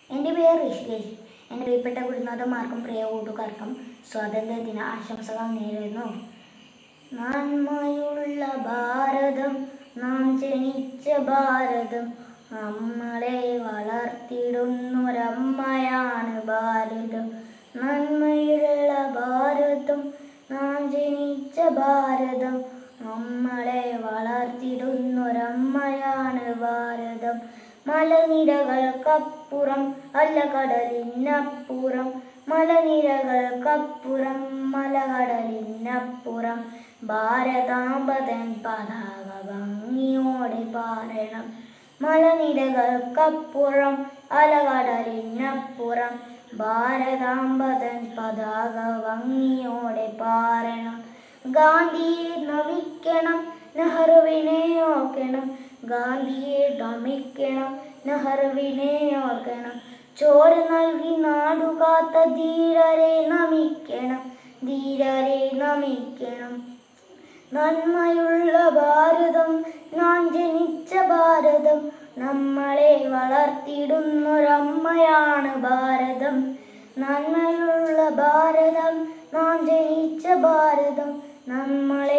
എൻ്റെ പേര് ഋഷികേഷ് എൻ്റെ പ്രിയപ്പെട്ട ഗുരുനാഥന്മാർക്കും പ്രിയ കൂട്ടുകാർക്കും സ്വാതന്ത്ര്യ ദിന ആശംസകൾ നേരുന്നു നന്മയുള്ള ഭാരതം നാം ജനിച്ച ഭാരതം നമ്മളെ വളർത്തിടുന്നൊരമ്മയാണ് ഭാരതം നന്മയുള്ള ഭാരതം നാം ജനിച്ച ഭാരതം നമ്മളെ വളർത്തിടുന്നൊരമ്മയാണ് ഭാരതം മലനിരകൾക്കപ്പുറം അല്ല കടലിനപ്പുറം മലനിരകൾക്കപ്പുറം മലകടലിനപ്പുറം ഭാരതാംബതൻ പതാക ഭംഗിയോടെ പാരണം മലനിരകൾക്കപ്പുറം അലകടലിനപ്പുറം ഭാരതാംബതൻ പതാക ഭംഗിയോടെ പാരണം ഗാന്ധിയെ നമിക്കണം നെഹ്റുവിനെ ഓർക്കണം ഗാന്ധിയെ നമിക്കണം നെഹ്റുവിനെ ഓർക്കണം ചോര നൽകി നാടുകാത്ത ധീരരെ നമിക്കണം ധീരരെ നമിക്കണം നന്മയുള്ള ഭാരതം നാം ജനിച്ച ഭാരതം നമ്മളെ വളർത്തിടുന്നൊരമ്മയാണ് ഭാരതം നന്മയുള്ള ഭാരതം നാം ജനിച്ച ഭാരതം നമ്മളെ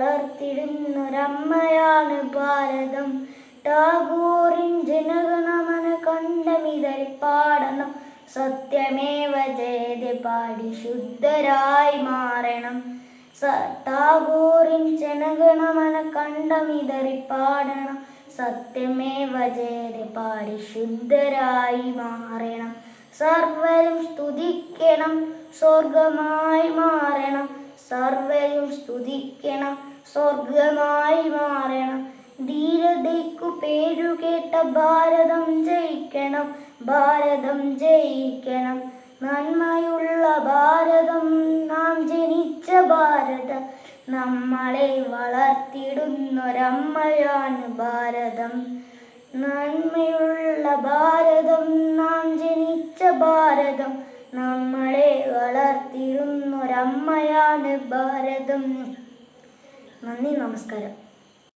വളർത്തിടുന്നൊരമ്മയാണ് ഭാരതം ടാഗോറിൻ ജനഗണമന കണ്ടമിതരി പാടണം സത്യമേവ ജയതി പാടി ശുദ്ധരായി മാറണം സ ടാഗോറിൻ ജനഗണമന കണ്ടമിതറി പാടണം സത്യമേവ ജയതി പാടി ശുദ്ധരായി മാറണം സർവരും സ്തുതിക്കണം സ്വർഗമായി മാറണം സർവരും സ്തുതിക്കണം സ്വർഗമായി മാറണം ധീരതയ്ക്കു പേരുകേട്ട ഭാരതം ജയിക്കണം ഭാരതം ജയിക്കണം നന്മയുള്ള ഭാരതം നാം ജനിച്ച ഭാരതം നമ്മളെ വളർത്തിടുന്നൊരമ്മയാണ് ഭാരതം നന്മയുള്ള ഭാരതം നാം ജനിച്ച ഭാരതം നമ്മളെ വളർത്തിടുന്നൊരമ്മയാണ് ഭാരതം നന്ദി നമസ്കാരം